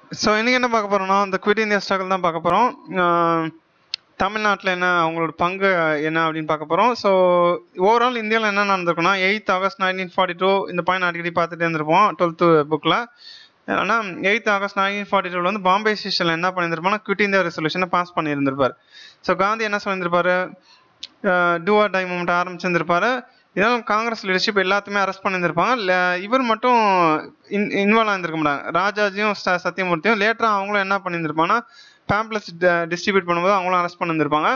so இன்னைக்கு என்ன பார்க்க போறோம்னா இந்த குவிட் இந்தியா ஸ்ட்ரகிள் தான் பார்க்க போறோம் தமிழ்நாட்டில் என்ன அவங்களோட பங்கு என்ன அப்படின்னு பார்க்க போறோம் ஸோ ஓவரால் இந்தியாவில் என்ன நடந்திருக்குன்னா eighth August nineteen forty two இந்த பாயிண்ட் அடிக்கடி பார்த்துட்டே இருந்திருப்போம் டுவெல்த்து புக்கில் ஆனால் எயித் ஆகஸ்ட் நைன்டீன் ஃபார்ட்டி டூவில் வந்து பாம்பே ஸ்டேஷனில் என்ன பண்ணியிருந்திருப்பாங்கன்னா குவிட் இந்தியா ரெசல்யூஷனை பாஸ் பண்ணியிருந்திருப்பார் ஸோ காந்தி என்ன சொல்லியிருந்திருப்பாரு டூஆ டை மூமெண்ட் ஆரம்பிச்சிருந்திருப்பாரு இதனால காங்கிரஸ் லீடர்ஷிப் எல்லாத்தையுமே அரெஸ்ட் பண்ணியிருந்திருப்பாங்க ல- இவர் மட்டும் இன் இன்வால்வ் ஆயிருந்திருக்க மாட்டாங்க ராஜாஜியும் ச- சத்யமூர்த்தியும் லேட்டராக அவங்களும் என்ன பண்ணியிருந்திருப்பாங்கன்னா பேம்ப்ளெட்ஸ் டிஸ்ட்ரிபியூட் பண்ணும்போது அவங்களும் அரெஸ்ட் பண்ணியிருந்திருப்பாங்க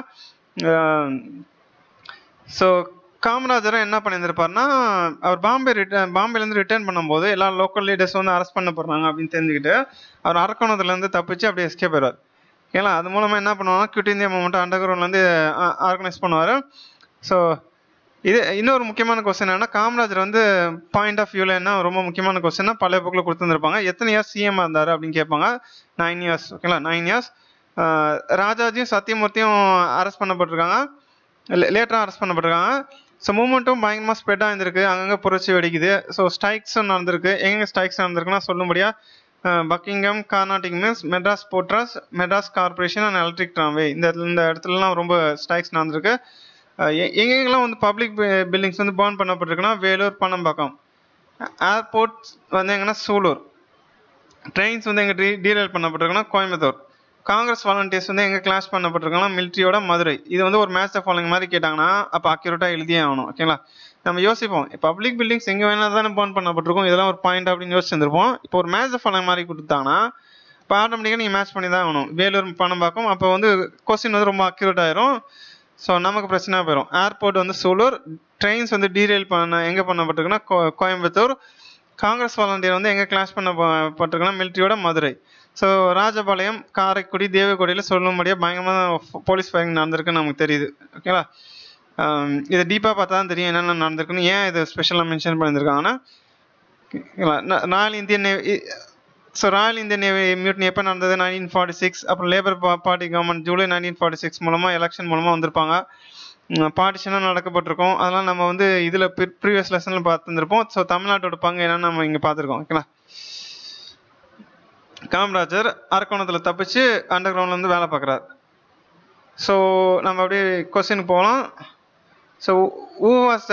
ஸோ காமராஜரும் என்ன பண்ணியிருந்திருப்பாருன்னா அவர் பாம்பே ரிட்டர்ன் பாம்பேலேருந்து ரிட்டர்ன் பண்ணும்போது எல்லா லோக்கல் லீடர்ஸ் வந்து அரெஸ்ட் பண்ண போகிறாங்க அப்படின்னு தெரிஞ்சுக்கிட்டு அவர் அரக்கோணத்துலேருந்து தப்பிச்சு அப்படியே எஸ்கேப் ஆயிடுவார் ஓகேங்களா அது மூலமாக என்ன பண்ணுவாங்கன்னா குவிட் இந்தியா மூமெண்ட் அண்டர் கிரவுண்ட்லேருந்து ஆர்கனைஸ் பண்ணுவார் ஸோ இது இன்னொரு முக்கியமான கொஸ்டின் என்னன்னா காமராஜர் வந்து பாயிண்ட் ஆஃப் வியூவில் என்ன ரொம்ப முக்கியமான கொஸ்டின்னா பழைய புக்கில் கொடுத்துருந்துருப்பாங்க எத்தனை இயர்ஸ் சிஎம் இருந்தார் அப்படின்னு கேட்பாங்க நைன் இயர்ஸ் ஓகேங்களா நைன் இயர்ஸ் ராஜாஜியும் சத்யமூர்த்தியும் அரெஸ்ட் பண்ணப்பட்டிருக்காங்க லேட்டராக அரெஸ்ட் பண்ணப்பட்டிருக்காங்க ஸோ மூமெண்ட்டும் பயங்கரமாக ஸ்ப்ரெட் ஆகிருந்திருக்கு அங்கங்கே புரட்சி வெடிக்குது ஸோ ஸ்ட்ரைக்ஸும் நடந்திருக்கு எங்கே ஸ்ட்ரைக்ஸ் நடந்திருக்குன்னா சொல்லும்படியா Buckingham Carnatic mills Madras port trust Madras corporation and electric tramway இந்த இடத்துல- இந்த இடத்துலலாம் ரொம்ப ஸ்ட்ரைக்ஸ் நடந்திருக்கு அஹ் எ- எங்கெங்கெல்லாம் வந்து பப்ளிக் பில்டிங்ஸ் வந்து பர்ன் பண்ணப்பட்டிருக்குன்னா வேலூர் பனம்பாக்கம் ஏர்போர்ட் வந்து எங்கன்னா சூலூர் ட்ரெயின்ஸ் வந்து எங்கே டீ டீரைல் பண்ணப்பட்டிருக்குன்னா கோயம்புத்தூர் காங்கிரஸ் வாலண்டியர்ஸ் வந்து எங்கே கிளாஷ் பண்ணப்பட்டிருக்காங்கன்னா மிலிட்ரியோட மதுரை இது வந்து ஒரு மேட்ச் ஃபாலோயிங் மாதிரி கேட்டாங்கன்னா அப்போ அக்யூரேட்டாக எழுதியே ஆகணும் ஓகேங்களா நம்ம யோசிப்போம் பப்ளிக் பில்டிங்ஸ் எங்கே வேணால் தானே பர்ன் பண்ணப்பட்டிருக்கும் இதெல்லாம் ஒரு பாயிண்ட் அப்படின்னு யோசிச்சிருந்திருப்போம் இப்போ ஒரு மேட்ச் ஃபாலோயிங் மாதிரி கொடுத்தாங்கன்னா இப்போ ஆட்டோமேட்டிக்காக நீங்கள் மேட்ச் பண்ணி தான் ஆகணும் வேலூர் பணம்பாக்கம் அப்போ வந்து கொஸ்டின் வந்து ரொம்ப அக்யூரேட் ஆயிரும் ஸோ நமக்கு பிரச்சனை போயிடும் ஏர்போர்ட் வந்து சூலூர் ட்ரெயின்ஸ் வந்து டீரெயில் பண்ண எங்கே பண்ணப்பட்டிருக்குன்னா கோ கோயம்புத்தூர் காங்கிரஸ் வாலண்டியர் வந்து எங்கே கிளாஷ் பண்ண ப- பட்டிருக்குன்னா மிலிட்ரியோட மதுரை ஸோ ராஜபாளையம் காரைக்குடி தேவக்கோடியில் சொல்லும்படியாக பயங்கரமாக போலீஸ் ஃபயரிங் நடந்திருக்குன்னு நமக்கு தெரியுது ஓகேங்களா ஆம், இதை டீப்பாக பார்த்தா தான் தெரியும் என்னென்ன நடந்திருக்குன்னு ஏன் இது ஸ்பெஷலாக மென்ஷன் பண்ணியிருக்காங்கன்னா ஓகேங்களா ந- royal Indian navy so royal Indian navy mutiny எப்போ நடந்தது நைன்டீன் ஃபார்ட்டி சிக்ஸ் அப்புறம் Labour party government July nineteen forty six மூலமாக எலெக்ஷன் மூலமாக வந்திருப்பாங்க பார்ட்டிஷனாக நடக்கப்பட்டிருக்கோம் அதெல்லாம் நம்ம வந்து இதில் ப்ரீவியஸ் லெசனில் பார்த்துருப்போம் ஸோ தமிழ்நாட்டோட பங்கு என்னன்னு நம்ம இங்கே பார்த்துருக்கோம் ஓகேங்களா காமராஜர் அரக்கோணத்தில் தப்பிச்சு அண்டர் கிரவுண்ட்லேருந்து வேலை பார்க்குறாரு ஸோ நம்ம அப்படியே கொஸ்டின் போகலாம் so who was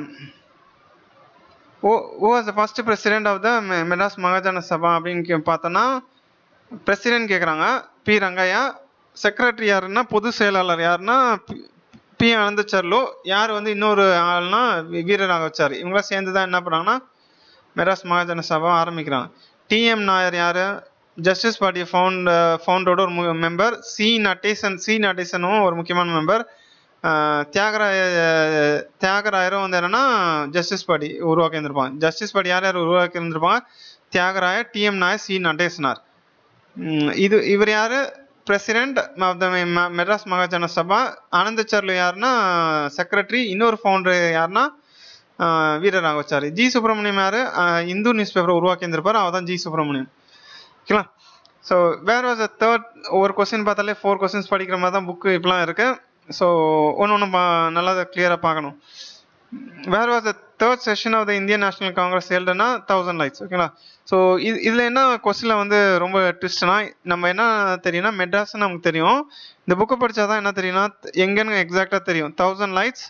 who who was the first president of the Me- Madras Mahajana Sabha அப்படின்னு கே- பார்த்தோன்னா பிரசிடென்ட் கேட்குறாங்க பி ரங்கையா செக்ரட்டரி யாருன்னா பொது செயலாளர் யாருன்னா பி- பி அனந்தச்சர்லு யார் வந்து இன்னொரு ஆள்னா வி- வீரராகவச்சாரி இவங்களாம் சேர்ந்து தான் என்ன பண்ணாங்கன்னா மெட்ராஸ் மகாஜன சபா ஆரம்பிக்கிறாங்க டிஎம் நாயர் யார் ஜஸ்டிஸ் பார்ட்டி ஃபவுண்ட் ஃபவுண்டரோட ஒரு மெம்பர் சி நடேசன் சி நடேசனும் ஒரு முக்கியமான மெம்பர் தியாகராய தியாகராயரும் வந்து என்னன்னா ஜஸ்டிஸ் பார்ட்டி உருவாக்கி இருந்திருப்பாங்க ஜஸ்டிஸ் பார்ட்டி யார் யார் உருவாக்கி இருந்திருப்பாங்க தியாகராய டிஎம் நாயர் சி நடேசனார் ம், இது இவர் யாரு president of the Madras Mahajana Sabha Anandacharlu யாருன்னா செக்ரட்டரி இன்னொரு ஃபவுண்டர் யாருன்னா ஆஹ், வீரராகவச்சாரி ஜி சுப்பிரமணியம் யாரு ஆஹ், இந்து நியூஸ் பேப்பர் உருவாக்கி இருந்திருப்பாரு அவர் தான் ஜி சுப்பிரமணியம் ஓகேங்களா so where was a third ஒரு கொஸ்டின் பார்த்தாலே ஃபோர் கொஸ்டின்ஸ் படிக்கிற மாதிரி தான் புக்கு இப்படிலாம் இருக்கு ஸோ ஒன்று ஒன்று நல்லா கிளியராக பார்க்கணும் where was the third session of the Indian National Congress ஹெல்டுனா தௌசண்ட் லைக்ஸ் ஓகேங்களா ஸோ இது இதில் என்ன கொஸ்டினில் வந்து ரொம்ப ட்விஸ்ட்னா நம்ம என்ன தெரியும்னா மெட்ராஸ்னு நமக்கு தெரியும் இந்த புக்கை படித்தா தான் என்ன தெரியும்னா எங்கன்னு எக்ஸாக்டாக தெரியும் thousand lights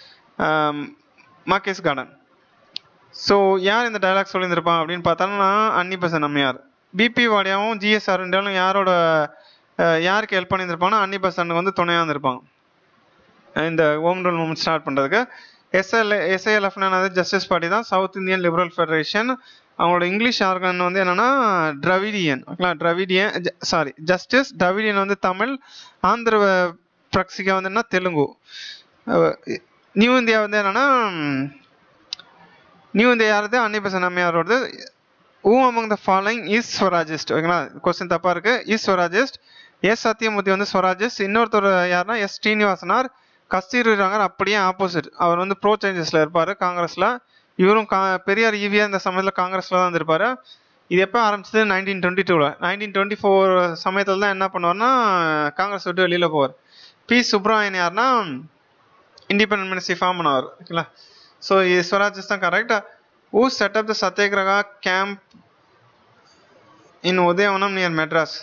Mackay's garden so யார் இந்த டயலாக் சொல்லியிருந்திருப்பான் அப்படின்னு பார்த்தோம்னா அன்னி பெசன் அம்மையார் பிபி வாடியாவும் ஜிஎஸ்ஆர் இண்டியாவும் யாரோட அஹ், யாருக்கு ஹெல்ப் பண்ணியிருந்திருப்பாங்கன்னா அன்னி பெசனுக்கு வந்து துணையாக இருந்திருப்பாங்க இந்த ஹோம் ரூல் மூவ்மெண்ட் ஸ்டார்ட் பண்ணுறதுக்கு எஸ்எல் எஸ்ஐஎல்எஃப்னா ஜஸ்டிஸ் பார்ட்டி தான் சவுத் இந்தியன் லிபரல் ஃபெடரேஷன் அவங்களோட இங்கிலீஷ் ஆர்கன் வந்து என்னன்னா டிராவிடியன் ஓகேங்களா டிராவிடியன் சாரி ஜஸ்டிஸ் டிராவிடியன் வந்து தமிழ் ஆந்திர பிரக்சிகா வந்து என்ன தெலுங்கு அஹ், நியூ இந்தியா வந்து என்னன்னா ம், நியூ இந்தியா யாரது அன்னிபெசன் அம்மையாரோடது who among the following is Swarajist ஓகேங்களா கொஸ்டின் தப்பா இருக்கு இஸ் ஸ்வராஜிஸ்ட் எஸ் சத்யமூர்த்தி வந்து ஸ்வராஜிஸ்ட் இன்னொருத்தர் யாருன்னா எஸ் ஸ்ரீனிவாசனார் கஸ்தூரி ரங்கர் அப்படியே ஆப்போசிட் அவர் வந்து ப்ரோ சேஞ்சஸ்ல இருப்பாரு காங்கிரஸ்ல இவரும் கா பெரியார் ஈவியா இந்த சமயத்தில் காங்கிரஸ்ல தான் இருந்திருப்பாரு இது எப்போ ஆரம்பிச்சது நைன்டீன் டுவெண்ட்டி டூவில் நைன்டீன் டுவெண்ட்டி ஃபோர் சமயத்தில் தான் என்ன பண்ணுவார்னா காங்கிரஸ் விட்டு வெளியில் போவார் பி சுப்ரமணியன் யாருன்னா இண்டிபெண்டன்ட் மினிஸ்ட்ரி ஃபார்ம் பண்ணுவார் ஓகேங்களா ஸோ ஸ்வராஜ் தான் correct who set up the Satyagraha camp in Udayavanam near Madras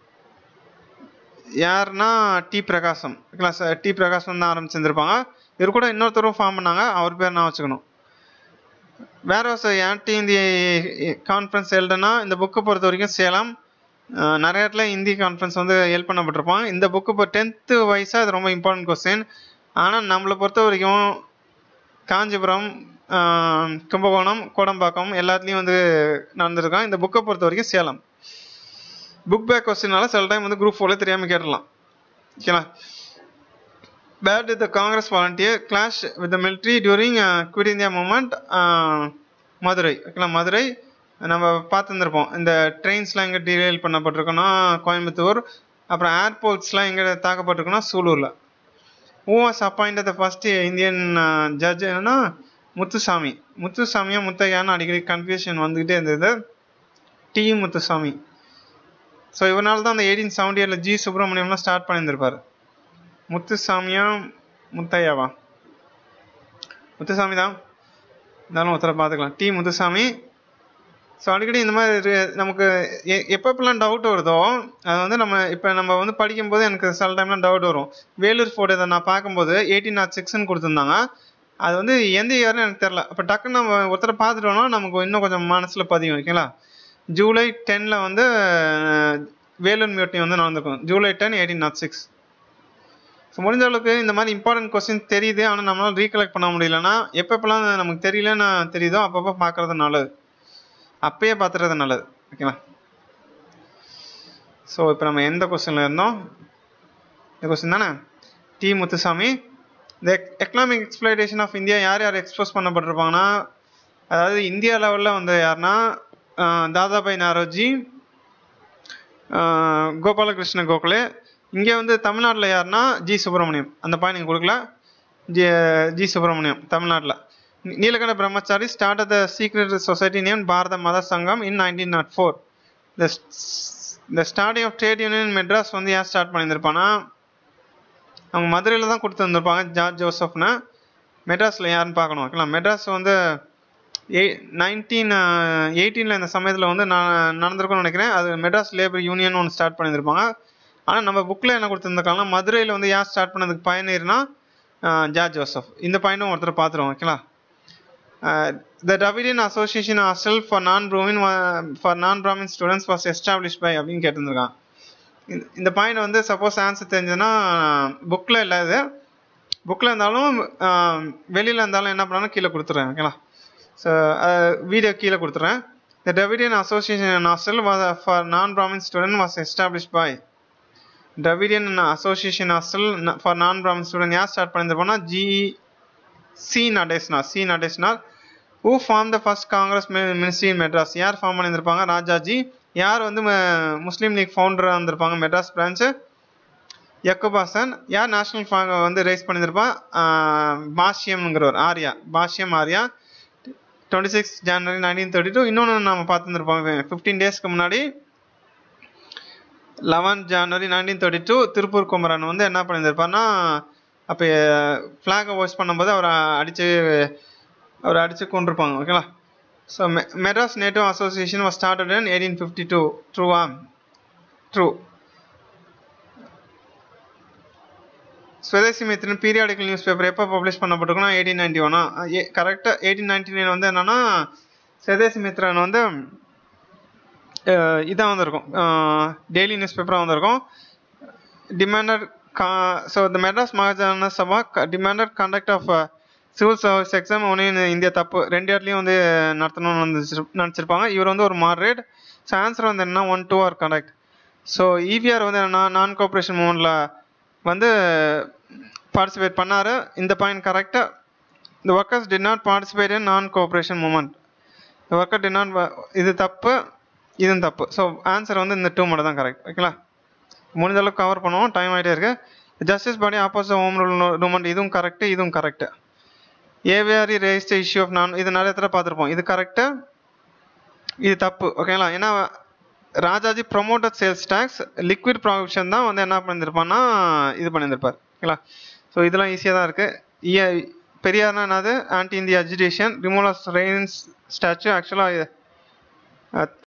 யாருன்னா டி பிரகாசம் கிளாஸ் டி பிரகாசம் தான் ஆரம்பிச்சிருந்திருப்பாங்க இவர் கூட இன்னொருத்தரும் ஃபார்ம் பண்ணாங்க அவர் பேர் நான் வச்சுக்கணும் வேற வாஸ் ஆன்டி இந்தி கான்ஃபரன்ஸ் எழுதுனா இந்த புக்கை பொறுத்த வரைக்கும் சேலம் அஹ் நிறைய இடத்துல இந்தி கான்ஃபரன்ஸ் வந்து ஹெல்ப் பண்ணப்பட்டிருப்பான் இந்த புக்கு இப்போ டென்த்து வயசாக இது ரொம்ப இம்பார்ட்டன்ட் கொஸ்டின் ஆனால் நம்மளை பொறுத்த வரைக்கும் காஞ்சிபுரம் ஆஹ் கும்பகோணம் கோடம்பாக்கம் எல்லாத்துலேயும் வந்து நடந்திருக்கான் இந்த புக்கை பொறுத்த வரைக்கும் சேலம் புக் பேக் கொஸ்டினால சில டைம் வந்து குரூப் ஃபோர்ல தெரியாமல் கேட்டலாம் ஓகேங்களா bad with Congress volunteer clash with military during quit India movement Madurai ஓகேங்களா மதுரை நம்ம பார்த்துருந்துருப்போம் இந்த ட்ரெயின்ஸ்லாம் எங்கே டீரெயில் பண்ணப்பட்டிருக்கோன்னா கோயம்புத்தூர் அப்புறம் ஏர்போர்ட்ஸ்லாம் எங்கே தாக்கப்பட்டிருக்குன்னா சூலூரில் who was appointed the first Indian judge என்னன்னா முத்துசாமி முத்துசாமியா முத்தையான்னு அடிக்கடி கன்ஃபியூஷன் வந்துக்கிட்டே இருந்தது டி முத்துசாமி ஸோ இவனால தான் அந்த எயிட்டீன் செவன்டி எயிட்டில் ஜி சுப்பிரமணியம்லாம் ஸ்டார்ட் பண்ணியிருந்திருப்பாரு முத்துசாமியா முத்தையாவா முத்துசாமி தான் இருந்தாலும் ஒருத்தரை பார்த்துக்கலாம் டி முத்துசாமி ஸோ அடிக்கடி இந்த மாதிரி இரு- நமக்கு எ- எப்பப்பெல்லாம் டவுட் வருதோ அது வந்து நம்ம இப்போ நம்ம வந்து படிக்கும்போது எனக்கு சில டைம்லாம் டவுட் வரும் வேலூர் ஃபோர்ட் இதை நான் பார்க்கும்போது எயிட்டீன் நாட் சிக்ஸ்னு கொடுத்துருந்தாங்க அது வந்து எந்த இயர்னு எனக்கு தெரில அப்போ டக்குன்னு நம்ம ஒருத்தரை பார்த்துட்டோம்னா நமக்கு இன்னும் கொஞ்சம் மனசில் பதியும் ஓகேங்களா ஜூலை டென்னில் வந்து அஹ், வேலூர் மியூட்னி வந்து நடந்திருக்கும் July ten eighteen nought six so முடிஞ்ச அளவுக்கு இந்த மாதிரி இம்பார்ட்டன்ட் கொஸ்டின் தெரியுது ஆனால் நம்மளால ரீகலெக்ட் பண்ண முடியலன்னா எப்பப்பெல்லாம் நமக்கு தெரியலன்னு தெரியுதோ அப்பப்போ பார்க்கறது நல்லது அப்பயே பார்த்துறது நல்லது ஓகேங்களா ஸோ இப்போ நம்ம எந்த கொஸ்டினில் இருந்தோம் இந்த கொஸ்டின் தானே டி முத்துசாமி இந்த எக்கனாமிக் எக்ஸ்பிளைடேஷன் ஆஃப் இந்தியா யார் யார் எக்ஸ்போஸ் பண்ணப்பட்டிருப்பாங்கன்னா அதாவது இந்தியா லெவலில் வந்து யாருன்னா ஆஹ் தாதாபாய் நாரோஜி ஆஹ் கோபாலகிருஷ்ண கோகலே இங்கே வந்து தமிழ்நாட்டில் யாருன்னா ஜி சுப்பிரமணியம் அந்த பாயிண்ட் நீங்கள் கொடுக்கல ஜி ஜி சுப்பிரமணியம் தமிழ்நாட்டில் Neelakanta Brahmachari start the secret society name Bharata Matha Sangam in nineteen nought four the இந்த starting of trade union Madras வந்து ஏன் ஸ்டார்ட் பண்ணியிருந்திருப்பானா அவங்க மதுரையில் தான் கொடுத்து வந்திருப்பாங்க ஜார்ஜ் ஜோசப்னு மெட்ராஸில் யாருன்னு பார்க்கணும் ஓகேங்களா மெட்ராஸ் வந்து எய் நைன்டீன் எயிட்டீனில் இந்த சமயத்தில் வந்து நான் நடந்திருக்கும்னு நினைக்கிறேன் அது மெட்ராஸ் லேபர் யூனியன் ஒன்று ஸ்டார்ட் பண்ணியிருப்பாங்க ஆனால் நம்ம புக்கில் என்ன கொடுத்துருந்துருக்காங்கன்னா மதுரையில் வந்து யார் ஸ்டார்ட் பண்ணதுக்கு பயனீர்னா ஜார்ஜ் ஜோசப் இந்த பாயிண்ட்டும் ஒருத்தர் பார்த்துருவோம் ஓகேங்களா the Dravidian association hostel for non Brahmin for non Brahmin students was establish by அப்படின்னு கேட்டிருந்திருக்கான் இந்த- இந்த பாயிண்ட் வந்து சப்போஸ் ஆன்சர் தெரிஞ்சதுன்னா புக்கில் இல்லை இது புக்கில் இருந்தாலும் வெளியில் இருந்தாலும் என்ன பண்ணாலும் கீழே கொடுத்துட்றேன் ஓகேங்களா ஸோ வீடியோ கீழே கொடுத்துட்றேன் the Dravidian association hostel for non Brahmin student was establish by Dravidian association hostel for non Brahmin student யார் ஸ்டார்ட் பண்ணியிருப்போம்னா G C Natesanar C Natesanar who form the first Congress ministry in Madras யார் ஃபார்ம் பண்ணியிருப்பாங்க ராஜாஜி யார் வந்து ம- முஸ்லீம் league ஃபவுண்டராக இருந்திருப்பாங்க மெட்ராஸ் பிரான்ச்சு யக்குப் ஹாசன் யார் national flag வந்து ரைஸ் பண்ணியிருப்பான் பாஷ்யம்ங்கிறவர் ஆர்யா பாஷ்யம் ஆர்யா டுவெண்ட்டி சிக்ஸ் ஜனவரி நைன்டீன் தேர்ட்டி டூ இன்னொன்று நம்ம பார்த்துருப்போம் ஃபிஃப்டீன் டேஸ்க்கு முன்னாடி லெவன் ஜனவரி nineteen thirty two Tiruppur Kumaran வந்து என்ன பண்ணியிருப்பார்னா அப்போ ஃப்ளாகை வாஷ் பண்ணும்போது அவரை அடித்து அவரை அடித்து கொண்டிருப்பாங்க ஓகேங்களா so Madras native association was started in eighteen fifty two ட்ரூவா true Swadesamitran periodical newspaper எப்போ பப்ளிஷ் பண்ணப்பட்டிருக்குன்னா எயிட்டீன் நைன்டி ஒன்னா கரெக்டாக எயிட்டீன் நைன்டி நைன் வந்து என்னன்னா ஸ்வதேசி மித்ரன் வந்து இதாக வந்திருக்கும் டெய்லி நியூஸ் பேப்பராக வந்திருக்கும் demanded co- so the Madras Mahajana Sabha co- demanded conduct of uh, civil service exam only in India தப்பு ரெண்டு இடத்துலையும் வந்து நடத்தணும்னு வந்து நினச்சிருப்பாங்க இவர் வந்து ஒரு மாடரேட் ஸோ ஆன்சர் வந்து என்ன one two are correct so EVR வந்து என்ன நான் கோஆப்ரேஷன் மூமெண்ட்டில் வந்து பார்ட்டிசிபேட் பண்ணார் இந்த பாயிண்ட் கரெக்டாக the workers did not participate in non cooperation movement the worker did not wa- இது தப்பு இதுவும் தப்பு ஸோ ஆன்சர் வந்து இந்த டூ மட்டும் தான் கரெக்ட் ஓகேங்களா முடிஞ்ச அளவுக்கு கவர் பண்ணுவோம் டைம் ஆகிட்டே இருக்கு justice party opposite home rule movement இதுவும் கரெக்ட் இதுவும் correct EVR raised issue of non இது நிறைய தடவை பார்த்துருப்போம் இது கரெக்டு இது தப்பு ஓகேங்களா ஏன்னா Rajaji promoted sales tax liquor prohibition தான் வந்து என்ன பண்ணியிருப்பான்னா இது பண்ணியிருப்பார் ஓகேங்களா ஸோ இதெல்லாம் ஈஸியாக தான் இருக்குது பெரியார்னா என்னது anti India agitation removal of rains statue ஆக்சுவலாக